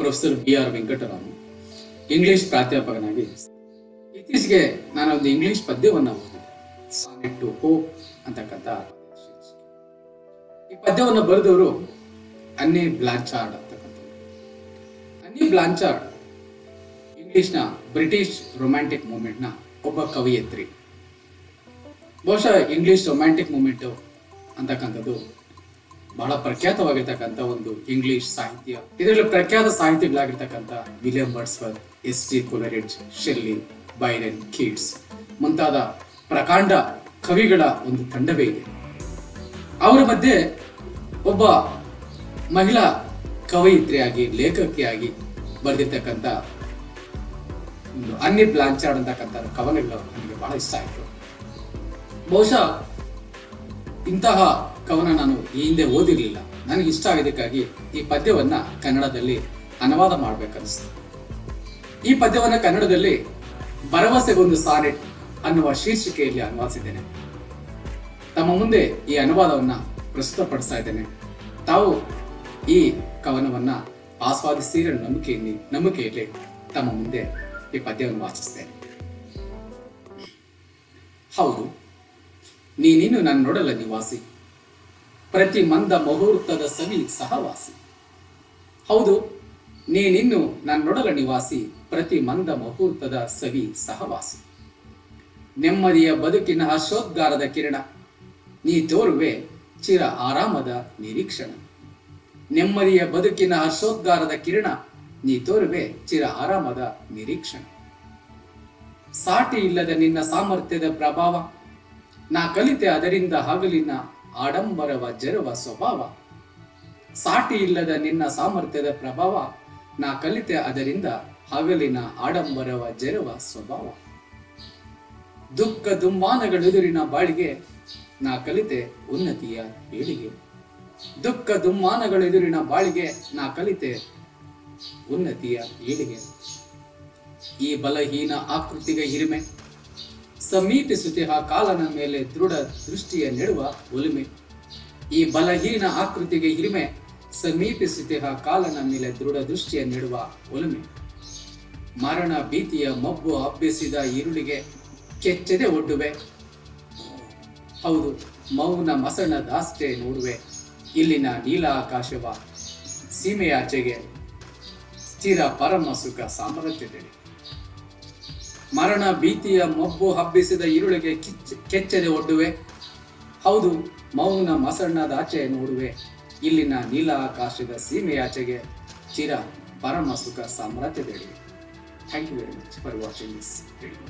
Professor B R Venkataramu English ಪ್ರಾಧ್ಯಾಪಕನಾಗಿ ಇತ್ತೀಚೆಗೆ ನಾನು ಒಂದು ಇಂಗ್ಲಿಷ್ ಪದ್ಯವನ್ನು ಓದಿದೆ ಸಾನೆಟ್ ಟು ಹೋಪ್ ಅಂತಕ್ಕಂಥ ಶೀರ್ಷಿಕೆ. ಈ ಪದ್ಯವನ್ನು ಬರೆದವರು ಅನ್ನಿ ಬ್ಲಾಂಚಾರ್ಡ್ ಅಂತಕ್ಕಂಥವ್ರು ಅನ್ನಿ ಬ್ಲಾಂಚಾರ್ಡ್ ಇಂಗ್ಲಿಷ್ನ ಬ್ರಿಟಿಷ್ ರೊಮ್ಯಾಂಟಿಕ್ ಮೂವ್ಮೆಂಟ್ನ ಒಬ್ಬ ಕವಯತ್ರಿ ಬಹುಶಃ ಇಂಗ್ಲಿಷ್ ರೊಮ್ಯಾಂಟಿಕ್ ಮೂವ್ಮೆಂಟ್ ಅಂತಕ್ಕಂಥದ್ದು ಬಹಳ ಪ್ರಖ್ಯಾತವಾಗಿರ್ತಕ್ಕಂಥ ಒಂದು ಇಂಗ್ಲಿಷ್ ಸಾಹಿತ್ಯ ಇದರಲ್ಲಿ ಪ್ರಖ್ಯಾತ ಸಾಹಿತಿಗಳಾಗಿರ್ತಕ್ಕಂಥ William Wordsworth S T Coleridge Shelley Byron Keats ಮುಂತಾದ ಪ್ರಕಾಂಡ ಕವಿಗಳ ಒಂದು ತಂಡವೇ ಇದೆ ಅವರ ಮಧ್ಯೆ ಒಬ್ಬ ಮಹಿಳಾ ಕವಯಿತ್ರಿಯಾಗಿ ಲೇಖಕಿಯಾಗಿ ಬರೆದಿರ್ತಕ್ಕಂಥ ಒಂದು ಅನ್ನಿ ಬ್ಲಾಂಚಾರ್ಡ್ ಅಂತಕ್ಕಂಥ ಕವನಗಳು ನನಗೆ ಬಹಳ ಇಷ್ಟ ಆಯಿತು ಬಹುಶಃ ಇಂತಹ ಕವನ ನಾನು ಈ ಹಿಂದೆ ಓದಿರಲಿಲ್ಲ ನನಗೆ ಇಷ್ಟ ಆಗಿದ್ದಕ್ಕಾಗಿ ಈ ಪದ್ಯವನ್ನ ಕನ್ನಡದಲ್ಲಿ ಅನುವಾದ ಮಾಡ್ಬೇಕನ್ನಿಸ್ತು ಈ ಪದ್ಯವನ್ನ ಕನ್ನಡದಲ್ಲಿ ಭರವಸೆಗೊಂದು ಸಾನೆಟ್ ಅನ್ನುವ ಶೀರ್ಷಿಕೆಯಲ್ಲಿ ಅನುವಾದಿಸಿದ್ದೇನೆ ತಮ್ಮ ಮುಂದೆ ಈ ಅನುವಾದವನ್ನ ಪ್ರಸ್ತುತಪಡಿಸ್ತಾ ಇದ್ದೇನೆ ತಾವು ಈ ಕವನವನ್ನ ಆಸ್ವಾದಿಸ್ತೀರ ನಂಬಿಕೆಯಲ್ಲಿ ನಂಬಿಕೆಯಲ್ಲಿ ತಮ್ಮ ಮುಂದೆ ಈ ಪದ್ಯವನ್ನು ವಾಚಿಸ್ತೇನೆ ಹೌದು ನೀನಿನ್ನು ನನ್ನ ನೋಡಲ ನಿವಾಸಿ ಪ್ರತಿ ಮಂದ ಮುಹೂರ್ತದ ಸವಿ ಸಹವಾಸಿ ಹೌದು ನೀನಿನ್ನು ನನ್ನ ನೋಡಲ ನಿವಾಸಿ ಪ್ರತಿ ಮಂದ ಮುಹೂರ್ತದ ಸವಿ ಸಹವಾಸಿ ನೆಮ್ಮದಿಯ ಬದುಕಿನ ಹರ್ಷೋದ್ಗಾರದ ಕಿರಣ ನೀ ತೋರುವೆ ಚಿರ ಆರಾಮದ ನಿರೀಕ್ಷಣ ನೆಮ್ಮದಿಯ ಬದುಕಿನ ಹರ್ಷೋದ್ಗಾರದ ಕಿರಣ ನೀ ತೋರುವೆ ಚಿರ ಆರಾಮದ ನಿರೀಕ್ಷಣ ಸಾಟಿ ಇಲ್ಲದ ನಿನ್ನ ಸಾಮರ್ಥ್ಯದ ಪ್ರಭಾವ ನಾ ಕಲಿತೆ ಅದರಿಂದ ಹಗಲಿನ ಆಡಂಬರವ ಜರುವ ಸ್ವಭಾವ ಸಾಟಿ ಇಲ್ಲದ ನಿನ್ನ ಸಾಮರ್ಥ್ಯದ ಪ್ರಭಾವ ನಾ ಕಲಿತೆ ಅದರಿಂದ ಹಗಲಿನ ಆಡಂಬರವ ಜರುವ ಸ್ವಭಾವ ದುಃಖ ದುಮ್ಮಾನಗಳೆದುರಿನ ಬಾಳಿಗೆ ನಾ ಕಲಿತೆ ಉನ್ನತಿಯ ಏಳಿಗೆ ದುಃಖ ದುಮ್ಮಾನಗಳೆದುರಿನ ಬಾಳಿಗೆ ನಾ ಕಲಿತೆ ಉನ್ನತಿಯ ಏಳಿಗೆ ಈ ಬಲಹೀನ ಆಕೃತಿಗೆ ಹಿರಿಮೆ ಸಮೀಪಿಸುತ್ತಿಹ ಕಾಲನ ಮೇಲೆ ದೃಢ ದೃಷ್ಟಿಯ ನೆಡುವ ಒಲಿಮೆ ಈ ಬಲಹೀನ ಆಕೃತಿಗೆ ಹಿರಿಮೆ ಸಮೀಪಿಸುತ್ತಿಹ ಕಾಲನ ಮೇಲೆ ದೃಢ ದೃಷ್ಟಿಯ ನೆಡುವ ಒಲಿಮೆ ಮರಣ ಭೀತಿಯ ಮಬ್ಬು ಹಬ್ಬಿಸಿದ ಈರುಳಿಗೆ ಕೆಚ್ಚದೆ ಒಡ್ಡುವೆ ಹೌದು ಮೌನ ಮಸಣ ದಾಸ್ತೆ ನೋಡುವೆ ಇಲ್ಲಿನ ನೀಲ ಆಕಾಶವ ಸೀಮೆಯಾಚೆಗೆ ಸ್ಥಿರ ಪರಮ ಸುಖ ಸಾಮರ್ಥ್ಯದೆಡೆ ಮರಣ ಭೀತಿಯ ಮಬ್ಬು ಹಬ್ಬಿಸಿದ ಇರುಳಿಗೆ ಕಿಚ್ಚ ಕೆಚ್ಚದೆ ಒಡ್ಡುವೆ ಹೌದು ಮೌನ ಮಸಣ್ಣದಾಚೆ ನೋಡುವೆ ಇಲ್ಲಿನ ನೀಲ ಆಕಾಶದ ಸೀಮೆಯಾಚೆಗೆ ಚಿರ ಪರಮ ಸುಖ ಸಾಮ್ರಾಜ್ಯದೆಡೆ thank you very much for watching this video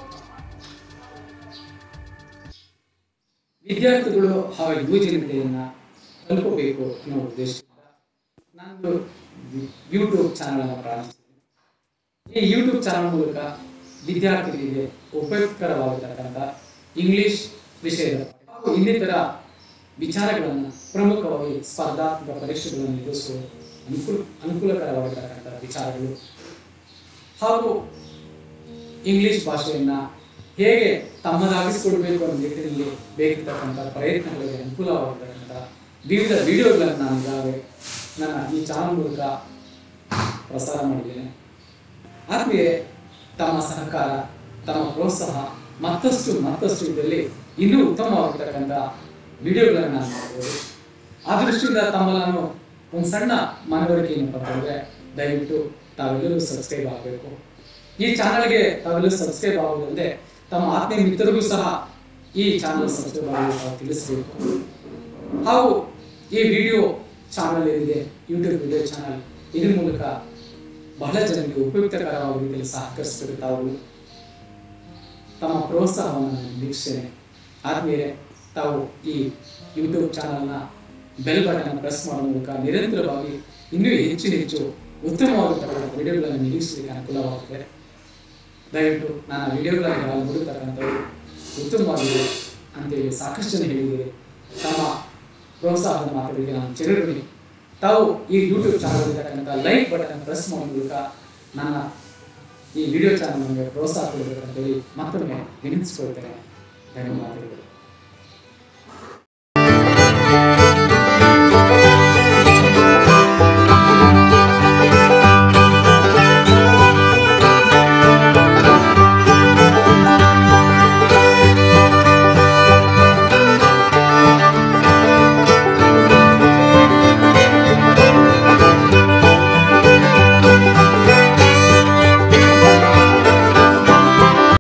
ವಿದ್ಯಾರ್ಥಿಗಳು ಹಾಗೂ ಯುವಜನತೆಯನ್ನ ತಲುಪಬೇಕು ಅನ್ನೋ ಉದ್ದೇಶದಿಂದ ನಾನು ಯೂಟ್ಯೂಬ್ ಚಾನಲ್ ಅನ್ನು ಪ್ರಾರಂಭಿಸಿದ್ದೇನೆ ಈ ಯೂಟ್ಯೂಬ್ ಚಾನಲ್ ಮೂಲಕ ವಿದ್ಯಾರ್ಥಿಗಳಿಗೆ ಉಪಯುಕ್ತರವಾಗಿರ್ತಕ್ಕಂಥ ಇಂಗ್ಲಿಷ್ ವಿಷಯದ ಹಾಗೂ ಇನ್ನಿತರ ವಿಚಾರಗಳನ್ನು ಪ್ರಮುಖವಾಗಿ ಸ್ಪರ್ಧಾತ್ಮಕ ಪರೀಕ್ಷೆಗಳನ್ನು ಎದುರಿಸುವ ಅನುಕೂಲ ಅನುಕೂಲಕರವಾಗಿರ್ತಕ್ಕಂಥ ವಿಚಾರಗಳು ಹಾಗೂ ಇಂಗ್ಲಿಷ್ ಭಾಷೆಯನ್ನ ಹೇಗೆ ತಮ್ಮದಾಗಿಸಿಕೊಳ್ಬೇಕು ಅನ್ನೋ ನಿಟ್ಟಿನಲ್ಲಿ ಬೇಕಿರ್ತಕ್ಕಂಥ ಪ್ರಯತ್ನಗಳಿಗೆ ಅನುಕೂಲವಾಗಿರ್ತಕ್ಕಂಥ ವಿವಿಧ ವಿಡಿಯೋಗಳನ್ನು ನಾನು ಈಗಾಗಲೇ ನನ್ನ ಈ ಚಾನಲ್ ಮೂಲಕ ಪ್ರಸಾರ ಮಾಡಿದ್ದೇನೆ ಆದ್ಮೇಲೆ ತಮ್ಮ ಸಹಕಾರ ತಮ್ಮ ಪ್ರೋತ್ಸಾಹ ಮತ್ತಷ್ಟು ಮತ್ತಷ್ಟು ಇದರಲ್ಲಿ ಇನ್ನೂ ಉತ್ತಮವಾಗಿರ್ತಕ್ಕಂಥ ವಿಡಿಯೋಗಳನ್ನು ನಾನು ಮಾಡ್ಬೋದು ಆ ದೃಷ್ಟಿಯಿಂದ ತಮ್ಮನ್ನು ಒಂದು ಸಣ್ಣ ಮನವರಿಕೆಯನ್ನು ಪಡೆದ್ರೆ ದಯವಿಟ್ಟು ತಾವೆಲ್ಲರೂ ಸಬ್ಸ್ಕ್ರೈಬ್ ಆಗಬೇಕು ಈ ಚಾನಲ್ಗೆ ತಾವೆಲ್ಲರೂ ಸಬ್ಸ್ಕ್ರೈಬ್ ಆಗುವುದಲ್ಲದೆ ತಮ್ಮ ಆತ್ಮೀಯ ಮಿತ್ರರಿಗೂ ಸಹ ಈ ಚಾನಲ್ ಸಬ್ಸ್ಕ್ರೈಬ್ ಆಗಲು ತಾವು ತಿಳಿಸಬೇಕು ಹಾಗೂ ಈ ವಿಡಿಯೋ ಚಾನಲ್ ಏನಿದೆ ಯೂಟ್ಯೂಬ್ ವಿಡಿಯೋ ಚಾನಲ್ ಇದ್ರ ಮೂಲಕ ಬಹಳ ಜನರಿಗೆ ಉಪಯುಕ್ತಕರವಾದ ರೀತಿಯಲ್ಲಿ ಸಹಕರಿಸಬೇಕು ತಾವು ತಮ್ಮ ಪ್ರೋತ್ಸಾಹವನ್ನು ನಾನು ನಿರೀಕ್ಷೆನೆ ಆದ್ಮೇಲೆ ತಾವು ಈ ಯೂಟ್ಯೂಬ್ ಚಾನಲ್ನ ಬೆಲ್ ಬಟನ್ ಪ್ರೆಸ್ ಮಾಡೋ ಮೂಲಕ ನಿರಂತರವಾಗಿ ಇನ್ನೂ ಹೆಚ್ಚು ಹೆಚ್ಚು ಉತ್ತಮವಾಗಿರ್ತಕ್ಕಂಥ ವಿಡಿಯೋಗಳನ್ನು ನಿರೀಕ್ಷಿಸಲಿಕ್ಕೆ ಅನುಕೂಲವಾಗುತ್ತದೆ ದಯವಿಟ್ಟು ನಾನು ವಿಡಿಯೋಗಳನ್ನು ನೋಡಿರ್ತಕ್ಕಂಥವ್ರು ಉತ್ತಮವಾಗಿದೆ ಅಂತೇಳಿ ಸಾಕಷ್ಟು ಜನ ಹೇಳಿದ್ದೀರಿ ತಮ್ಮ ಪ್ರೋತ್ಸಾಹದ ಮಾತುಗಳಿಗೆ ನಾನು ಚಿರಋಣಿ ತಾವು ಈ ಯೂಟ್ಯೂಬ್ ಚಾನಲ್ ಇರ್ತಕ್ಕಂಥ ಲೈಕ್ ಬಟನ್ ಪ್ರೆಸ್ ಮಾಡೋ ಮೂಲಕ ನನ್ನ ಈ ವಿಡಿಯೋ ಚಾನಲ್ ನಮಗೆ ಪ್ರೋತ್ಸಾಹ ಕೊಡಬೇಕಂತೇಳಿ ಮತ್ತೊಮ್ಮೆ ವಿನಂತಿಸ್ಕೊಳ್ತೇನೆ ಧನ್ಯವಾದಗಳು